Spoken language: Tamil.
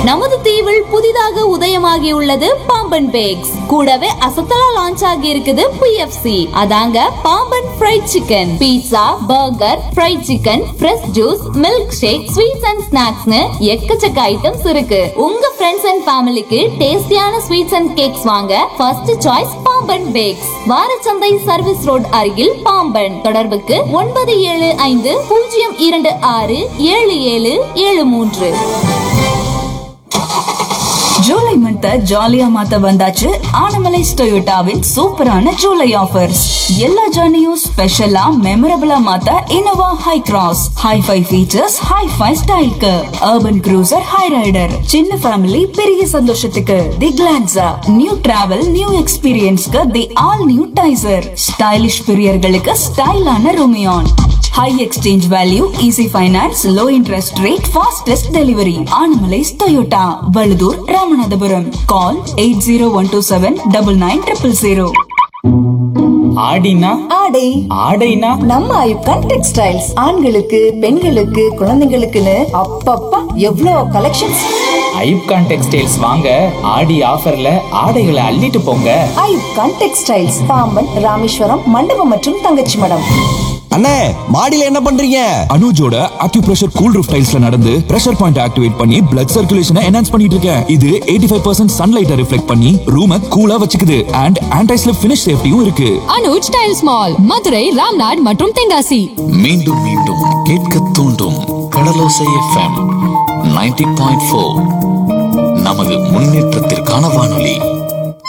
நமது தீவில் புதிதாக உதயமாகியுள்ளது பாம்பன் பேக்ஸ் கூடவே அசத்தலா லான்ச் ஆகி இருக்குது பிஎஃப்சி அதாங்க Pamban fried chicken pizza burger fried chicken fresh juice milkshake sweets and ஸ்நாக்ஸ்னு எக்கச்சக்க ஐட்டம்ஸ் இருக்கு உங்க ஃப்ரெண்ட்ஸ் அண்ட் ஃபேமிலிக்கு டேஸ்டியான ஸ்வீட்ஸ் அண்ட் கேக்ஸ் வாங்க ஃபர்ஸ்ட் சாய்ஸ் பாம்பன் பேக்ஸ் வாரச்சந்தை சர்வீஸ் ரோட் அருகில் பாம்பன் தொடர்புக்கு ஒன்பது ஏழு ஐந்து பூஜ்ஜியம் இரண்டு ஆறு ஏழு ஏழு ஏழு மூன்று ஜூலை மந்த் ஜாலியா மாத்த வந்தாச்சு ஆனமலை டொயோட்டாவின் சூப்பரான ஜூலை ஆஃபர்ஸ் எல்லா ஜர்னியும் ஸ்பெஷலா மெமரபிளா மாத்த Innova Hycross hi fi features hi fi ஸ்டைலுக்கு அர்பன் க்ரூசர் ஹை ரைடர் சின்ன ஃபேமிலி பெரிய சந்தோஷத்துக்கு the Glanza new travel new எக்ஸ்பீரியன்ஸ்க்கு the all new Taisor stylish பிரியர்களுக்கு ஸ்டைலான Rumion high exchange value easy finance low interest rate fastest delivery Anamallais Toyota Vazhudur Ramanathapuram call eight zero one two seven double nine triple zero ஆடினா ஆடை ஆடைனா நம்ம ஐப்கான் டெக்ஸ்டைல்ஸ் ஆண்களுக்கு பெண்களுக்கு குழந்தைங்களுக்குன்னு அப்பப்பா எவ்வளோ கலெக்ஷன்ஸ் ஐப்கான் டெக்ஸ்டைல்ஸ் வாங்க ஆடி ஆஃபர்ல ஆடைகளை அள்ளிட்டு போங்க ஐப்கான் டெக்ஸ்டைல்ஸ் பாம்பன் ராமேஸ்வரம் மண்டபம் மற்றும் தங்கச்சி மடம் அண்ணே மாடியில என்ன பண்றீங்க அனுஜோட அக்யூப்ரெஷர் கூல் ரூஃப் டைல்ஸ்ல நடந்து பிரஷர் பாயிண்ட் ஆக்டிவேட் பண்ணி பிளட் சர்க்குலேஷனை என்ஹான்ஸ் பண்ணிட்டு இருக்கேன் இது 85% ஃபைவ் பர்சன்ட் சன்லைட்டை ரிஃப்ளெக்ட் பண்ணி ரூமை கூலா வச்சுக்குது அண்ட் ஆன்டி ஸ்லிப் ஃபினிஷ் சேஃப்டியும் இருக்கு அனுஜ் டைல்ஸ் மால் மதுரை ராம்நாட் மற்றும் தென்காசி மீண்டும் மீண்டும் கேட்க தூண்டும் Kadalosai FM ninety point four நமது முன்னேற்றத்திற்கான வானொலி